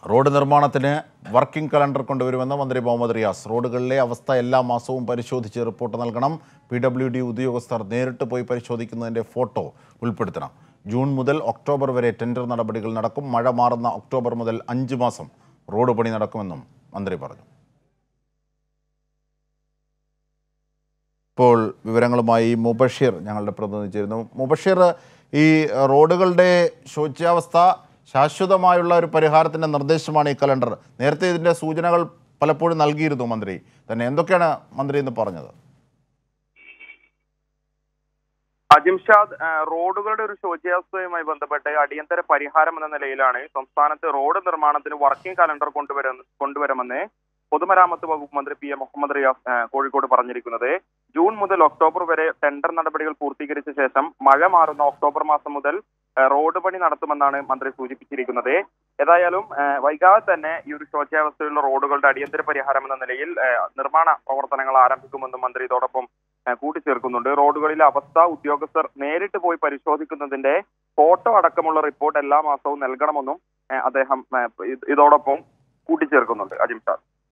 road നിർമ്മാണത്തിന് working calendar കൊണ്ടുവരുമെന്ന് മന്ത്രി മുഹമ്മദ് റിയാസ് റോഡുകളിലെ അവസ്ഥ എല്ലാ മാസവും പരിശോധിച്ച് റിപ്പോർട്ട് നൽകണം പി ഡബ്ല്യു ഡി ഉദ്യോഗസ്ഥർ നേരിട്ട് പോയി പരിശോധിക്കുന്നതിൻ്റെ ഫോട്ടോ ഉൾപ്പെടുത്തണം ജൂൺ മുതൽ ഒക്ടോബർ വരെ ടെൻഡർ നടപടികൾ നടക്കും മഴ മാറുന്ന ഒക്ടോബർ മുതൽ അഞ്ച് മാസം റോഡ് പണി നടക്കുമെന്നും മന്ത്രി പറഞ്ഞു ഇപ്പോൾ വിവരങ്ങളുമായി മുബഷീർ ഞങ്ങളുടെ പ്രതിനിധി ചേരുന്നു മുബഷീർ ഈ റോഡുകളുടെ ശോച്യാവസ്ഥ ശാശ്വതമായുള്ള ഒരു പരിഹാരത്തിൻ്റെ നിർദ്ദേശമാണ് ഈ കലണ്ടർ നേരത്തെ ഇതിൻ്റെ സൂചനകൾ പലപ്പോഴും നൽകിയിരുന്നു മന്ത്രി തന്നെ എന്തൊക്കെയാണ് മന്ത്രി ഇന്ന് പറഞ്ഞത് അജിംഷാദ് ആ, റോഡുകളുടെ ഒരു ശോച്യാവസ്ഥയുമായി ബന്ധപ്പെട്ട് അടിയന്തര പരിഹാരം എന്ന നിലയിലാണ് സംസ്ഥാനത്ത് റോഡ് നിർമ്മാണത്തിന് വർക്കിംഗ് കലണ്ടർ കൊണ്ടുവര കൊണ്ടുവരുമെന്ന് പൊതുമരാമത്ത് വകുപ്പ് മന്ത്രി പി എം മുഹമ്മദ് റിയാസ് ആ, കോഴിക്കോട് പറഞ്ഞിരിക്കുന്നത് ജൂൺ മുതൽ ഒക്ടോബർ വരെ ടെൻഡർ നടപടികൾ പൂർത്തീകരിച്ച ശേഷം മഴ മാറുന്ന ഒക്ടോബർ മാസം മുതൽ ആ, റോഡ് പണി നടത്തുമെന്നാണ് മന്ത്രി സൂചിപ്പിച്ചിരിക്കുന്നത് ഏതായാലും ആ, വൈകാതെ തന്നെ ഈ ഒരു ശോച്യാവസ്ഥയുള്ള റോഡുകളുടെ അടിയന്തര പരിഹാരം എന്ന നിലയിൽ ആ, നിർമ്മാണ പ്രവർത്തനങ്ങൾ ആരംഭിക്കുമെന്നും മന്ത്രി ഇതോടൊപ്പം ആ, കൂട്ടിച്ചേർക്കുന്നുണ്ട് റോഡുകളിലെ അവസ്ഥ ഉദ്യോഗസ്ഥർ നേരിട്ട് പോയി പരിശോധിക്കുന്നതിന്റെ ഫോട്ടോ അടക്കമുള്ള റിപ്പോർട്ട് എല്ലാ മാസവും നൽകണമെന്നും ആ, അദ്ദേഹം ആ, ഇത് ഇതോടൊപ്പം കൂട്ടിച്ചേർക്കുന്നുണ്ട് അജിം ഷാദ്